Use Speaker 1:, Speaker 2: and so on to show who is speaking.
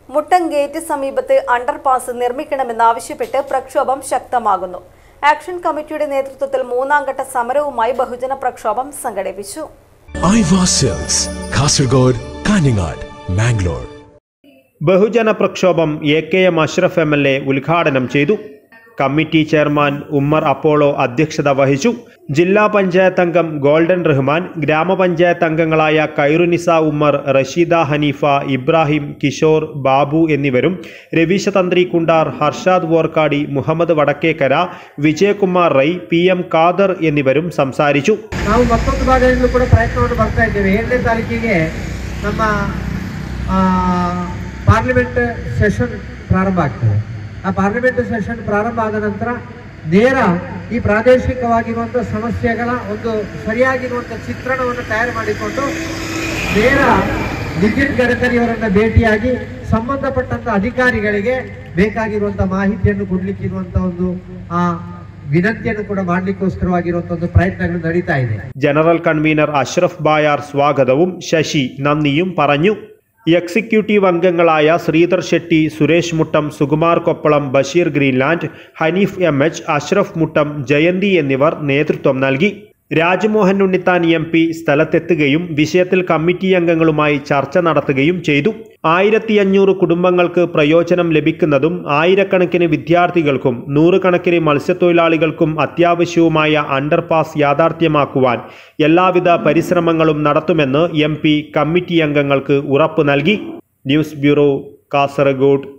Speaker 1: Muttom gate സമീപത്ത് underpass നിർമ്മിക്കണമെന്നാവശ്യപ്പെട്ട് പ്രക്ഷോഭം ശക്തമാകുന്നു ആക്ഷൻ കമ്മിറ്റിയുടെ നേതൃത്വത്തിൽ മൂന്നാം ഘട്ട സമരവുമായി ബഹുജന പ്രക്ഷോഭം സംഘടിപ്പിച്ചു
Speaker 2: ഐവാ സെൽസ് കാസർഗോഡ് കാഞ്ഞങ്ങാട് മാംഗ്ലൂർ
Speaker 3: ബഹുജന പ്രക്ഷോഭം A K M Ashraf M L A ഉദ്ഘാടനം ചെയ്തു കമ്മിറ്റി ചെയർമാൻ ഉമ്മർ അപ്പോളോ അധ്യക്ഷത വഹിച്ചു ജില്ലാ പഞ്ചായത്ത് അംഗം ഗോൾഡൻ റഹ്മാൻ ഗ്രാമപഞ്ചായത്ത് അംഗങ്ങളായ കൈറുനിസ ഉമ്മർ റഷീദ ഹനീഫ ഇബ്രാഹിം കിഷോർ ബാബു എന്നിവരും രവീശ തന്ത്രി കുണ്ടാർ ഹർഷാദ് വോർക്കാടി മുഹമ്മദ് വടക്കേക്കര വിജയകുമാർ റൈ പി ಎಂ ಖಾದರ್ എന്നിവരും സംസാരിച്ചു
Speaker 4: ನಾವು ಮತ್ತೊಂದು ಭಾಗದಿಂದಲೂ ಕೂಡ ಪ್ರಯತ್ನವನ್ನು ಬರ್ತಾ ಇದ್ದೇವೆ ಏಳನೇ ತಾರೀಕಿಗೆ ನಮ್ಮ ಆ, ಪಾರ್ಲಿಮೆಂಟ್ ಸೆಷನ್ ಪ್ರಾರಂಭ ಆಗ್ತದೆ ಆ ಪಾರ್ಲಿಮೆಂಟ್ ಸೆಷನ್ ಪ್ರಾರಂಭ ಆದ ನಂತರ ನೇರ ಈ ಪ್ರಾದೇಶಿಕವಾಗಿರುವಂಥ ಸಮಸ್ಯೆಗಳ ಒಂದು ಸರಿಯಾಗಿರುವಂಥ ಚಿತ್ರಣವನ್ನು ತಯಾರು ಮಾಡಿಕೊಂಡು ನೇರ ನಿತಿನ್ ಗಡ್ಕರಿಯವರನ್ನ ಭೇಟಿಯಾಗಿ ಸಂಬಂಧಪಟ್ಟಂತ ಅಧಿಕಾರಿಗಳಿಗೆ ಬೇಕಾಗಿರುವಂತ ಮಾಹಿತಿಯನ್ನು ಕೊಡ್ಲಿಕ್ಕಿರುವಂತ ಒಂದು ಆ ವಿನಂತಿಯನ್ನು ಕೂಡ ಮಾಡ್ಲಿಕ್ಕೋಸ್ಕರವಾಗಿರುವಂತ ಒಂದು ಪ್ರಯತ್ನಗಳು ನಡೀತಾ ಇದೆ
Speaker 3: ജനറൽ കൺവീനർ അഷ്റഫ് ബായാർ സ്വാഗതവും ശശി നന്ദിയും പറഞ്ഞു എക്സിക്യൂട്ടീവ് അംഗങ്ങളായ Sridhar Shetty Suresh Muttam Sukumar Koppalam Basheer Greenland Haneef M H Ashraf Muttam Jayanthi എന്നിവർ നേതൃത്വം നൽകി രാജ്മോഹൻ ഉണ്ണിത്താൻ എം പി സ്ഥലത്തെത്തുകയും വിഷയത്തിൽ കമ്മിറ്റി അംഗങ്ങളുമായി ചർച്ച നടത്തുകയും ചെയ്തു ആയിരത്തി അഞ്ഞൂറ് കുടുംബങ്ങൾക്ക് പ്രയോജനം ലഭിക്കുന്നതും ആയിരക്കണക്കിന് വിദ്യാർത്ഥികൾക്കും നൂറുകണക്കിന് മത്സ്യത്തൊഴിലാളികൾക്കും അത്യാവശ്യവുമായ അണ്ടർപാസ് യാഥാർത്ഥ്യമാക്കുവാൻ എല്ലാവിധ പരിശ്രമങ്ങളും നടത്തുമെന്ന് എം പി കമ്മിറ്റി അംഗങ്ങൾക്ക് ഉറപ്പു നൽകി ന്യൂസ് ബ്യൂറോ കാസർഗോഡ്